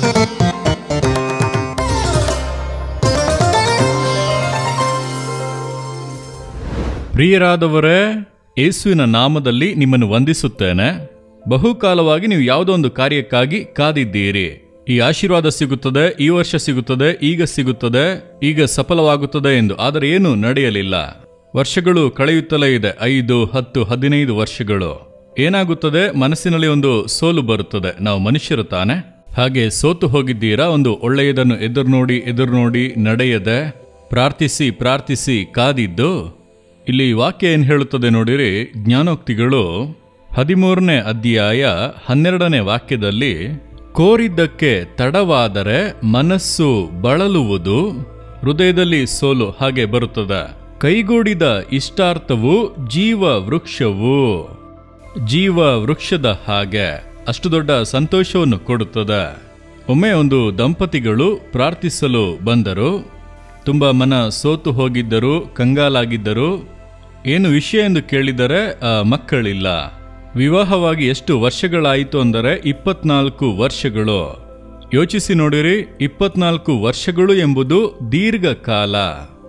ಪ್ರಿಯರಾದವರೇ ಯೇಸುವಿನ ನಾಮದಲ್ಲಿ ನಿಮ್ಮನ್ನು ವಂದಿಸುತ್ತೇನೆ ಬಹುಕಾಲವಾಗಿ ನೀವು ಯಾವುದೋ ಒಂದು ಕಾರ್ಯಕ್ಕಾಗಿ ಕಾದಿದ್ದೀರಿ ಈ ಆಶೀರ್ವಾದ ಸಿಗುತ್ತದೆ ಈ ವರ್ಷ ಸಿಗುತ್ತದೆ ಈಗ ಸಿಗುತ್ತದೆ ಈಗ ಸಫಲವಾಗುತ್ತದೆ ಎಂದು ಆದರೆ ಏನು ನಡೆಯಲಿಲ್ಲ ವರ್ಷಗಳು ಕಳೆಯುತ್ತಲೇ ಇದೆ ಐದು ಹತ್ತು ಹದಿನೈದು ವರ್ಷಗಳು ಏನಾಗುತ್ತದೆ ಮನಸ್ಸಿನಲ್ಲಿ ಒಂದು ಸೋಲು ಬರುತ್ತದೆ ನಾವು ಮನುಷ್ಯರು ತಾನೆ ಹಾಗೆ ಸೋತು ಹೋಗಿದ್ದೀರಾ ಒಂದು ಒಳ್ಳೆಯದನ್ನು ಎದುರು ನೋಡಿ ಎದುರು ನೋಡಿ ನಡೆಯದೆ ಪ್ರಾರ್ಥಿಸಿ ಪ್ರಾರ್ಥಿಸಿ ಕಾದಿದ್ದು ಇಲ್ಲಿ ವಾಕ್ಯ ಏನು ಹೇಳುತ್ತದೆ ನೋಡಿರಿ ಜ್ಞಾನೋಕ್ತಿಗಳು ಹದಿಮೂರನೇ ಅಧ್ಯಾಯ ಹನ್ನೆರಡನೇ ವಾಕ್ಯದಲ್ಲಿ ಕೋರಿದ್ದಕ್ಕೆ ತಡವಾದರೆ ಮನಸ್ಸು ಬಳಲುವುದು ಹೃದಯದಲ್ಲಿ ಸೋಲು ಹಾಗೆ ಬರುತ್ತದೆ ಕೈಗೂಡಿದ ಇಷ್ಟಾರ್ಥವು ಜೀವ ವೃಕ್ಷವು ಜೀವ ವೃಕ್ಷದ ಹಾಗೆ ಅಷ್ಟು ದೊಡ್ಡ ಸಂತೋಷವನ್ನು ಕೊಡುತ್ತದೆ ಒಮ್ಮೆ ಒಂದು ದಂಪತಿಗಳು ಪ್ರಾರ್ಥಿಸಲು ಬಂದರು ತುಂಬ ಮನ ಸೋತು ಹೋಗಿದ್ದರು ಕಂಗಾಲಾಗಿದ್ದರು ಏನು ವಿಷಯ ಎಂದು ಕೇಳಿದರೆ ಆ, ಮಕ್ಕಳಿಲ್ಲ ವಿವಾಹವಾಗಿ ಎಷ್ಟು ವರ್ಷಗಳಾಯಿತು ಅಂದರೆ ಇಪ್ಪತ್ನಾಲ್ಕು ವರ್ಷಗಳು ಯೋಚಿಸಿ ನೋಡಿರಿ ಇಪ್ಪತ್ನಾಲ್ಕು ವರ್ಷಗಳು ಎಂಬುದು ದೀರ್ಘಕಾಲ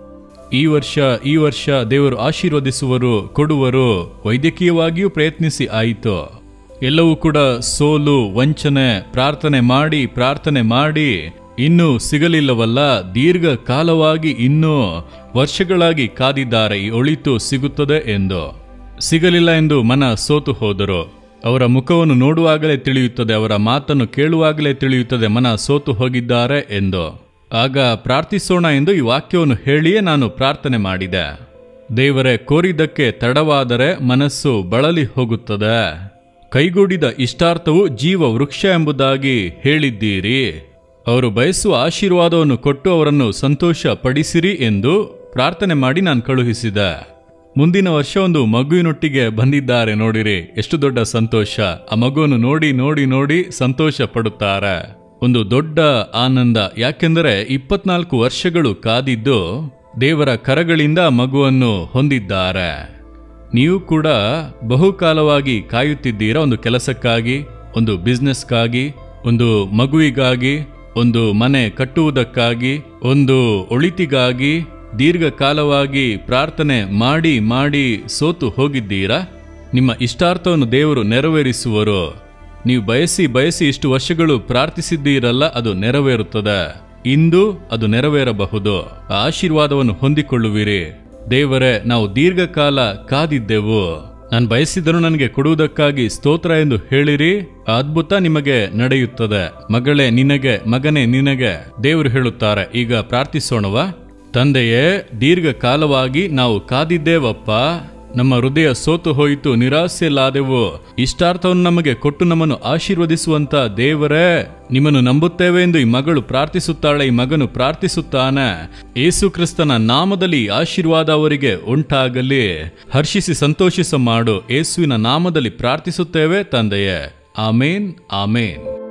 ಈ ವರ್ಷ ಈ ವರ್ಷ ದೇವರು ಆಶೀರ್ವದಿಸುವರು ಕೊಡುವರು ವೈದ್ಯಕೀಯವಾಗಿಯೂ ಪ್ರಯತ್ನಿಸಿ ಆಯಿತು ಎಲ್ಲವೂ ಕೂಡ ಸೋಲು ವಂಚನೆ ಪ್ರಾರ್ಥನೆ ಮಾಡಿ ಪ್ರಾರ್ಥನೆ ಮಾಡಿ ಇನ್ನೂ ಸಿಗಲಿಲ್ಲವಲ್ಲ ದೀರ್ಘಕಾಲವಾಗಿ ಇನ್ನೂ ವರ್ಷಗಳಾಗಿ ಕಾದಿದ್ದಾರೆ ಈ ಒಳಿತು ಸಿಗುತ್ತದೆ ಎಂದು ಸಿಗಲಿಲ್ಲ ಎಂದು ಮನ ಸೋತು ಹೋದರು ಅವರ ಮುಖವನ್ನು ನೋಡುವಾಗಲೇ ತಿಳಿಯುತ್ತದೆ ಅವರ ಮಾತನ್ನು ಕೇಳುವಾಗಲೇ ತಿಳಿಯುತ್ತದೆ ಮನ ಸೋತು ಹೋಗಿದ್ದಾರೆ ಎಂದು ಆಗ ಪ್ರಾರ್ಥಿಸೋಣ ಎಂದು ಈ ವಾಕ್ಯವನ್ನು ಹೇಳಿಯೇ ನಾನು ಪ್ರಾರ್ಥನೆ ಮಾಡಿದೆ ದೇವರೇ ಕೋರಿದ್ದಕ್ಕೆ ತಡವಾದರೆ ಮನಸ್ಸು ಬಳಲಿ ಹೋಗುತ್ತದೆ ಕೈಗೂಡಿದ ಇಷ್ಟಾರ್ಥವು ಜೀವ ವೃಕ್ಷ ಎಂಬುದಾಗಿ ಹೇಳಿದ್ದೀರಿ ಅವರು ಬಯಸುವ ಆಶೀರ್ವಾದವನ್ನು ಕೊಟ್ಟು ಅವರನ್ನು ಸಂತೋಷ ಪಡಿಸಿರಿ ಎಂದು ಪ್ರಾರ್ಥನೆ ಮಾಡಿ ನಾನು ಕಳುಹಿಸಿದೆ ಮುಂದಿನ ವರ್ಷ ಒಂದು ಮಗುವಿನೊಟ್ಟಿಗೆ ಬಂದಿದ್ದಾರೆ ನೋಡಿರಿ ಎಷ್ಟು ದೊಡ್ಡ ಸಂತೋಷ ಆ ಮಗುವನ್ನು ನೋಡಿ ನೋಡಿ ನೋಡಿ ಸಂತೋಷ ಪಡುತ್ತಾರೆ ಒಂದು ದೊಡ್ಡ ಆನಂದ ಯಾಕೆಂದರೆ ಇಪ್ಪತ್ನಾಲ್ಕು ವರ್ಷಗಳು ಕಾದಿದ್ದು ದೇವರ ಕರಗಳಿಂದ ಆ ಮಗುವನ್ನು ಹೊಂದಿದ್ದಾರೆ ನೀವು ಕೂಡ ಬಹುಕಾಲವಾಗಿ ಕಾಯುತ್ತಿದ್ದೀರಾ ಒಂದು ಕೆಲಸಕ್ಕಾಗಿ ಒಂದು ಬಿಸ್ನೆಸ್ಗಾಗಿ ಒಂದು ಮಗುವಿಗಾಗಿ ಒಂದು ಮನೆ ಕಟ್ಟುವುದಕ್ಕಾಗಿ ಒಂದು ಒಳಿತಿಗಾಗಿ ದೀರ್ಘಕಾಲವಾಗಿ ಪ್ರಾರ್ಥನೆ ಮಾಡಿ ಮಾಡಿ ಸೋತು ಹೋಗಿದ್ದೀರಾ ನಿಮ್ಮ ಇಷ್ಟಾರ್ಥವನ್ನು ದೇವರು ನೆರವೇರಿಸುವರು ನೀವು ಬಯಸಿ ಬಯಸಿ ಇಷ್ಟು ವರ್ಷಗಳು ಪ್ರಾರ್ಥಿಸಿದ್ದೀರಲ್ಲ ಅದು ನೆರವೇರುತ್ತದೆ ಇಂದು ಅದು ನೆರವೇರಬಹುದು ಆ ಆಶೀರ್ವಾದವನ್ನು ಹೊಂದಿಕೊಳ್ಳುವಿರಿ ದೇವರೇ ನಾವು ದೀರ್ಘಕಾಲ ಕಾದಿದ್ದೆವು ನಾನು ಬಯಸಿದರೂ ನನಗೆ ಕೊಡುವುದಕ್ಕಾಗಿ ಸ್ತೋತ್ರ ಎಂದು ಹೇಳಿರಿ ಆ ಅದ್ಭುತ ನಿಮಗೆ ನಡೆಯುತ್ತದೆ ಮಗಳೇ ನಿನಗೆ ಮಗನೇ ನಿನಗೆ ದೇವರು ಹೇಳುತ್ತಾರೆ ಈಗ ಪ್ರಾರ್ಥಿಸೋಣವಾ ತಂದೆಯೇ ದೀರ್ಘಕಾಲವಾಗಿ ನಾವು ಕಾದಿದ್ದೇವಪ್ಪ ನಮ್ಮ ಹೃದಯ ಸೋತು ಹೋಯಿತು ನಿರಾಸೆಲಾದೆವು ಇಷ್ಟಾರ್ಥವನ್ನು ನಮಗೆ ಕೊಟ್ಟು ನಮ್ಮನ್ನು ಆಶೀರ್ವದಿಸುವಂತ ದೇವರೇ ನಿಮ್ಮನ್ನು ನಂಬುತ್ತೇವೆ ಎಂದು ಈ ಮಗಳು ಪ್ರಾರ್ಥಿಸುತ್ತಾಳೆ ಈ ಮಗನು ಪ್ರಾರ್ಥಿಸುತ್ತಾನೆ ಏಸು ಕ್ರಿಸ್ತನ ನಾಮದಲ್ಲಿ ಈ ಆಶೀರ್ವಾದ ಅವರಿಗೆ ಉಂಟಾಗಲಿ ಹರ್ಷಿಸಿ ಸಂತೋಷಿಸ ಮಾಡು ಏಸುವಿನ ನಾಮದಲ್ಲಿ ಪ್ರಾರ್ಥಿಸುತ್ತೇವೆ ತಂದೆಯೇ ಆಮೇನ್ ಆಮೇನ್